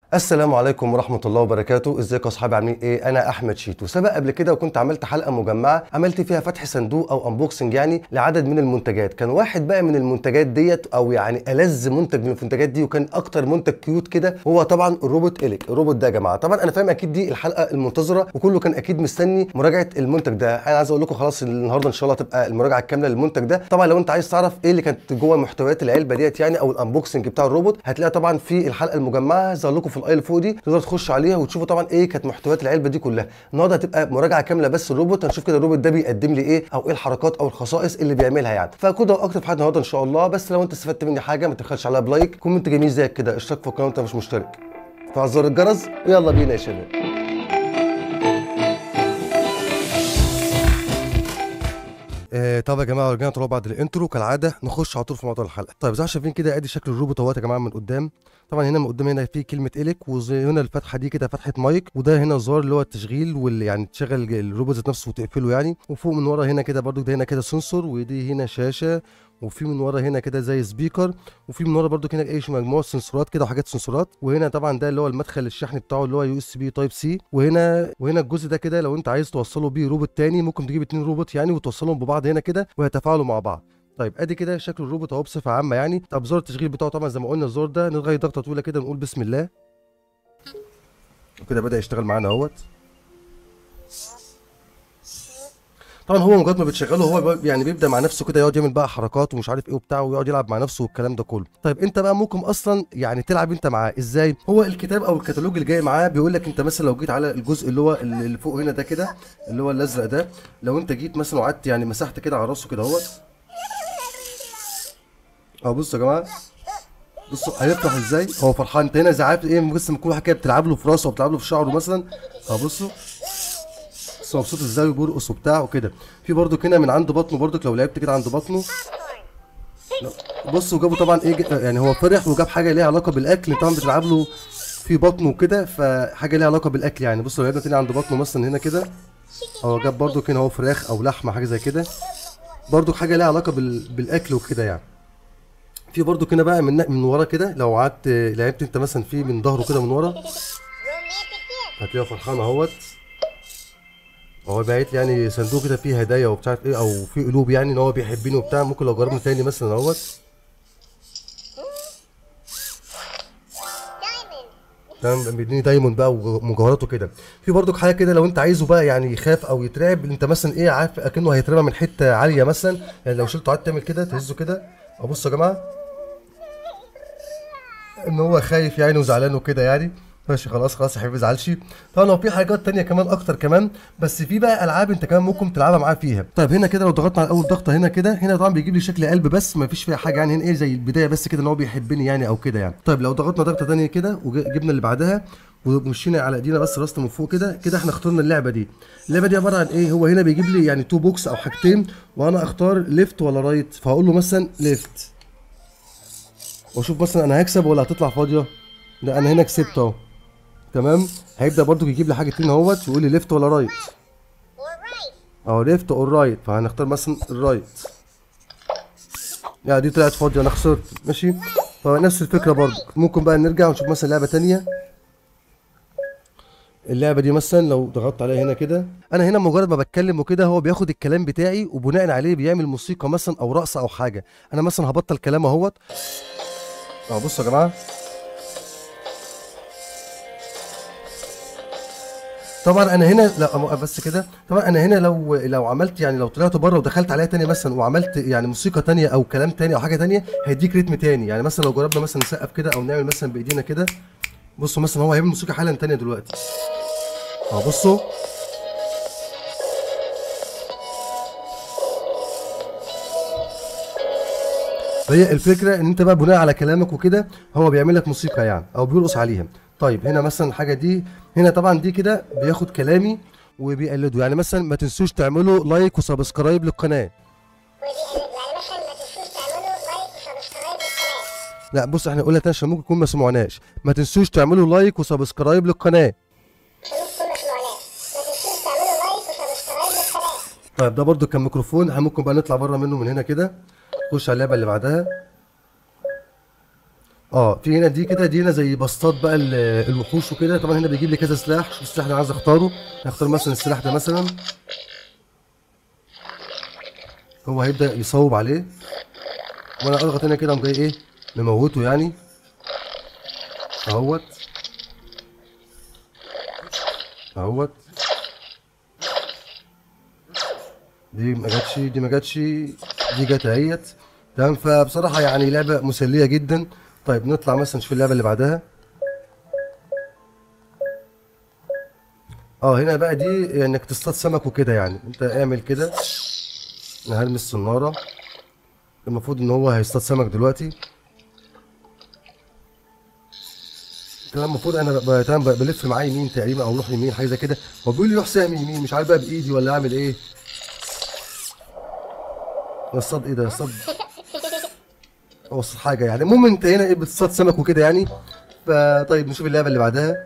السلام عليكم ورحمة الله وبركاته، ازيكم يا اصحابي عاملين ايه؟ أنا أحمد شيتو، سبق قبل كده وكنت عملت حلقة مجمعة عملت فيها فتح صندوق أو أنبوكسنج يعني لعدد من المنتجات، كان واحد بقى من المنتجات ديت أو يعني ألذ منتج من المنتجات دي وكان أكتر منتج كيوت كده هو طبعا الروبوت إليك، الروبوت ده يا جماعة، طبعا أنا فاهم أكيد دي الحلقة المنتظرة وكله كان أكيد مستني مراجعة المنتج ده، أنا عايز أقول لكم خلاص النهاردة إن شاء الله تبقى المراجعة الكاملة للمنتج ده، طبعا لو أنت عايز تعرف إيه اللي كانت جوه محتويات العلبة ديت يعني أو الأنبوكسنج بتاع الروبوت هتلاقيها طبعا في الحلقة المجمعة هظهر لكم في الأي اللي فوق دي تقدر تخش عليها وتشوفوا طبعا ايه كانت محتويات العلبه دي كلها النهارده هتبقى مراجعه كامله بس الروبوت هنشوف كده الروبوت ده بيقدم لي ايه او ايه الحركات او الخصائص اللي بيعملها يعني فكده واكتر في حلقه النهارده ان شاء الله بس لو انت استفدت مني حاجه ما تبخلش عليها بلايك كومنت جميل زيك كده اشتراك في القناه وانت مش مشترك فعل زر الجرس ويلا بينا يا شباب آه طب يا جماعه رجعنا طلعوا بعد الانترو كالعاده نخش على طول في موضوع الحلقه طيب زي ما شايفين كده ادي شكل الروبوت اهوت يا جماعه من قدام طبعا هنا من قدام هنا في كلمه اليك وهنا الفتحه دي كده فتحه مايك وده هنا زرار اللي هو التشغيل واللي يعني تشغل الروبوت ذات نفسه وتقفله يعني وفوق من ورا هنا كده برضو ده هنا كده سنسور ودي هنا شاشه وفي من ورا هنا كده زي سبيكر وفي من ورا برضو هنا ايه مجموعه سنسورات كده وحاجات سنسورات وهنا طبعا ده اللي هو المدخل الشحن بتاعه اللي هو يو اس بي تايب سي وهنا وهنا الجزء ده كده لو انت عايز توصله بيه روبوت تاني ممكن تجيب اتنين روبوت يعني وتوصلهم ببعض هنا كده ويتفاعلوا مع بعض طيب ادي كده شكل الروبوت اهو بصفه عامه يعني طب زر التشغيل بتاعه طبعا زي ما قلنا الزر ده نلغي ضغطه طويله كده نقول بسم الله وكده بدا يشتغل معانا اهوت طبعا هو مجرد ما بتشغله هو يعني بيبدا مع نفسه كده يقعد يعمل بقى حركات ومش عارف ايه وبتاع ويقعد يلعب مع نفسه والكلام ده كله طيب انت بقى ممكن اصلا يعني تلعب انت معاه ازاي هو الكتاب او الكتالوج اللي جاي معاه بيقول لك انت مثلا لو جيت على الجزء اللي هو اللي فوق هنا ده كده اللي هو الازرق ده لو انت جيت مثلا وقعدت يعني مسحت كده على راسه كده اهوت اه بصوا يا جماعه بصوا هيفتح ازاي هو فرحان انت هنا زي عارف ايه بس لما كل واحد كده بتلعب له في راسه او بتلعب له في شعره مثلا اه بصوا بس مبسوط ازاي وبيرقص وبتاع وكده في برضو هنا من عند بطنه برضو لو لعبت كده عند بطنه بصوا جابوا طبعا ايه يعني هو فرح وجاب حاجه ليها علاقه بالاكل طبعا بتلعب له في بطنه وكده فحاجه ليها علاقه بالاكل يعني بصوا لو لعبنا تاني عند بطنه مثلا هنا كده هو جاب برضو هنا هو فراخ او لحمه حاجه زي كده برضو حاجه ليها علاقه بال... بالاكل وكده يعني في برضو هنا بقى من من ورا كده لو قعدت لعبت انت مثلا فيه من ظهره كده من ورا هتلاقيه فرحان اهوت هو باعت لي يعني صندوق كده فيه هدايا ومش عارف ايه او فيه قلوب يعني ان هو بيحبني وبتاع ممكن لو جربنا تاني مثلا اهوت تمام بيديني دايموند بقى ومجوهرات وكده في برضك حاجه كده لو انت عايزه بقى يعني يخاف او يترعب انت مثلا ايه عارف اكنه هيترمى من حته عاليه مثلا يعني لو شلته قعدت تعمل كده تهزه كده بصوا يا جماعه ان هو خايف يعني وزعلان وكده يعني ماشي خلاص خلاص يا حبيبي ما تزعلش طبعا لو في حاجات تانية كمان اكتر كمان بس في بقى العاب انت كمان ممكن تلعبها معاه فيها طيب هنا كده لو ضغطنا على اول ضغطه هنا كده هنا طبعا بيجيب لي شكل قلب بس ما فيش فيها حاجه يعني هنا ايه زي البدايه بس كده ان هو بيحبني يعني او كده يعني طيب لو ضغطنا ضغطه تانية كده وجبنا اللي بعدها ومشينا على ايدينا بس راسنا من فوق كده كده احنا اخترنا اللعبه دي اللعبه دي عباره عن ايه هو هنا بيجيب لي يعني تو بوكس او حاجتين وانا اختار ليفت ولا رايت فهقول له مثلا ليفت واشوف مثلا انا هكسب ولا هتطلع فاضيه لا انا هنا كسبت اهو تمام هيبدا برضو يجيب لي حاجه اتنين اهوت يقول لي ليفت ولا رايت اهو ليفت اور رايت فهنختار مثلا الرايت يعني دي طلعت فاضيه انا خسرت ماشي فنفس الفكره برضو ممكن بقى نرجع ونشوف مثلا لعبه تانية اللعبه دي مثلا لو ضغطت عليها هنا كده انا هنا مجرد ما بتكلم وكده هو بياخد الكلام بتاعي وبناء عليه بيعمل موسيقى مثلا او رقص او حاجه انا مثلا هبطل كلام اهوت اهو بصوا يا جماعه طبعا انا هنا لا بس كده طبعا انا هنا لو لو عملت يعني لو طلعت بره ودخلت عليها تاني مثلا وعملت يعني موسيقى تانية او كلام تاني او حاجه تانية هيديك رتم تاني يعني مثلا لو جربنا مثلا نسقف كده او نعمل مثلا بايدينا كده بصوا مثلا هو هيعمل موسيقى حالا تانية دلوقتي اهو بصوا فهي الفكره ان انت بقى بناء على كلامك وكده هو بيعمل لك موسيقى يعني او بيرقص عليها طيب هنا مثلا الحاجه دي هنا طبعا دي كده بياخد كلامي وبيقلده يعني مثلا ما تنسوش تعملوا لايك وسبسكرايب للقناه لا بص احنا قلنا تاني عشان ممكن يكون ما سمعناش ما تنسوش تعملوا لايك وسبسكرايب للقناه طيب ده برضو كان ميكروفون ممكن بقى نطلع بره منه من هنا كده نخش على اللعبه اللي بعدها اه في هنا دي كده دي هنا زي بسطات بقى ال- الوحوش وكده طبعا هنا بيجيب لي كذا سلاح شوف السلاح اللي انا عايز اختاره هختار مثلا السلاح ده مثلا هو هيبدا يصوب عليه وانا اضغط هنا كده قام جاي ايه مموته يعني اهوت اهوت دي ما جاتش دي ما جاتش دي جت اهيت تمام فبصراحه يعني لعبه مسليه جدا طيب نطلع مثلا نشوف اللعبه اللي بعدها اه هنا بقى دي انك تصطاد سمك وكده يعني انت اعمل كده انا هرمي الصناره المفروض ان هو هيصطاد سمك دلوقتي تمام المفروض انا ب- تمام ب- بلف معاه يمين تقريبا او روح يمين حاجه زي كده هو بيقول لي روح سهم يمين مش عارف بقى بايدي ولا اعمل ايه الصاد ايه ده الصاد هو الصاد حاجه يعني المهم انت هنا ايه بتصطاد سمك وكده يعني فطيب نشوف اللعبه اللي بعدها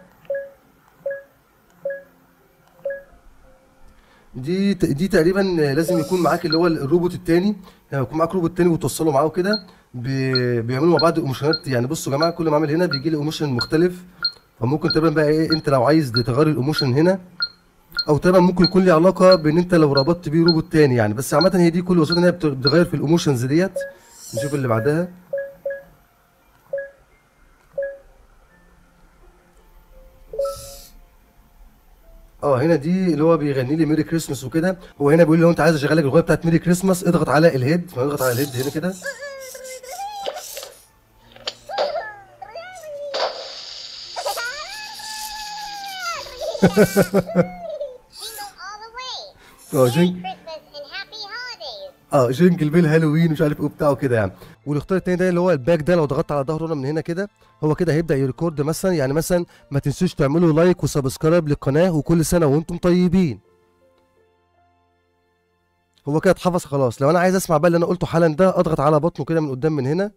دي ت- دي تقريبا لازم يكون معاك اللي هو الروبوت التاني يعني يكون معاك روبوت تاني وتوصله معاه كده بي- بيعملوا مع بعض ايموشنات يعني بصوا يا جماعه كل ما اعمل هنا بيجي لي ايموشن مختلف فممكن تقريبا بقى ايه انت لو عايز تغير الايموشن هنا او تقريبا ممكن يكون لي علاقه بان انت لو ربطت بيه روبوت تاني يعني بس عامه هي دي كل وسيله ان هي بت- بتغير في الايموشنز ديت نشوف اللي بعدها اه هنا دي اللي هو بيغني لي ميري كريسماس وكده هو هنا بيقول لي لو انت عايز اشغل لك الاغنيه بتاعت ميري كريسماس اضغط على الهيد فاضغط على الهيد هنا كده Jingle all the way. اه Merry جين Christmas and happy holidays. اه جينجل بيل هالوين مش عارف ايه وبتاع وكده يعني والاختيار التاني ده اللي هو الباك ده لو ضغطت على ظهره هنا من هنا كده هو كده هيبدا يريكورد مثلا يعني مثلا ما تنسوش تعملوا لايك وسبسكرايب للقناه وكل سنه وانتم طيبين هو كده اتحفظ خلاص لو انا عايز اسمع بقى اللي انا قلته حالا ده اضغط على بطنه كده من قدام من هنا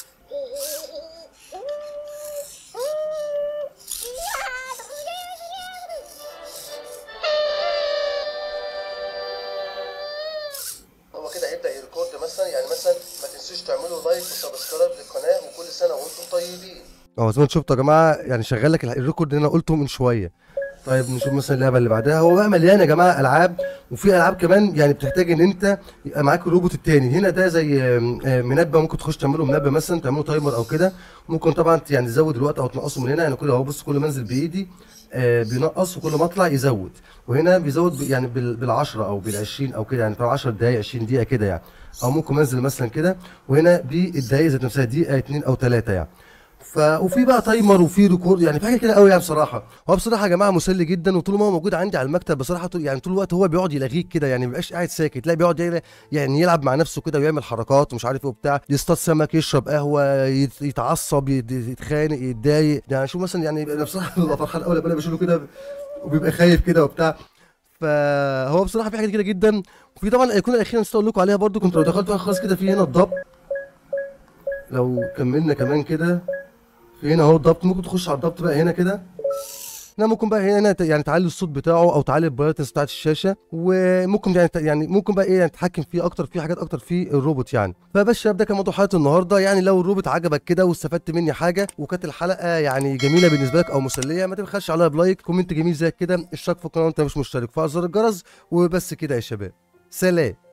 هو كده هيبدا يريكورد مثلا يعني مثلا ما تنسوش تعملوا لايك وسبسكرايب للقناه وكل سنه وانتم طيبين اه زي ما انتم شفتوا يا جماعه يعني شغال لك الريكورد اللي انا قلته من شويه طيب نشوف مثلا اللعبه اللي بعدها هو بقى مليان يا جماعه العاب وفي العاب كمان يعني بتحتاج ان انت يبقى معاك الروبوت التاني هنا ده زي آم، آم، منبه ممكن تخش تعمله منبه مثلا تعمله تايمر او كده ممكن طبعا يعني تزود الوقت او تنقصه من هنا يعني كل اهو بص كل ما انزل بايدي آه، بينقص وكل ما اطلع يزود وهنا بيزود ب- يعني بال 10 او بال 20 او كده يعني بتاع 10 دقائق 20 دقيقه كده يعني او ممكن انزل مثلا كده وهنا بالدقائق ذات نفسها دقيقه 2 او 3 يعني ف وفي بقى تايمر وفي ريكورد يعني في حاجه كده قوي يعني بصراحه هو بصراحه يا جماعه مسلي جدا وطول ما هو موجود عندي على المكتب بصراحه طول يعني طول الوقت هو بيقعد يلغيك كده يعني ما بيبقاش قاعد ساكت تلاقي بيقعد يلا- يعني يلعب مع نفسه كده ويعمل حركات ومش عارف ايه وبتاع يصطاد سمك يشرب قهوه يت- يتعصب يت- يتخانق يتضايق يعني شوف مثلا يعني يبقى بصراحه ببقى فرحان قوي لما انا بشوفه كده وبيبقى خايف كده وبتاع فهو بصراحه في حاجات كده جدا وفي طبعا الايقونه الاخيره نسيت اقول لكم عليها برضو كنت لو دخلت بقى خلاص كده في هنا الضبط لو كملنا كمان كده في هنا اهو الضبط ممكن تخش على الضبط بقى هنا كده هنا ممكن بقى هنا ت- يعني تعلي الصوت بتاعه او تعلي البرايتنس بتاعت الشاشه وممكن يعني ت- يعني ممكن بقى ايه يعني تتحكم فيه اكتر في حاجات اكتر في الروبوت يعني فبس شباب ده كان موضوع حلقه النهارده يعني لو الروبوت عجبك كده واستفدت مني حاجه وكانت الحلقه يعني جميله بالنسبه لك او مسليه ما تبخلش عليها بلايك كومنت جميل زي كده اشتراك في القناه وانت مش مشترك فعل زر الجرس وبس كده يا شباب سلام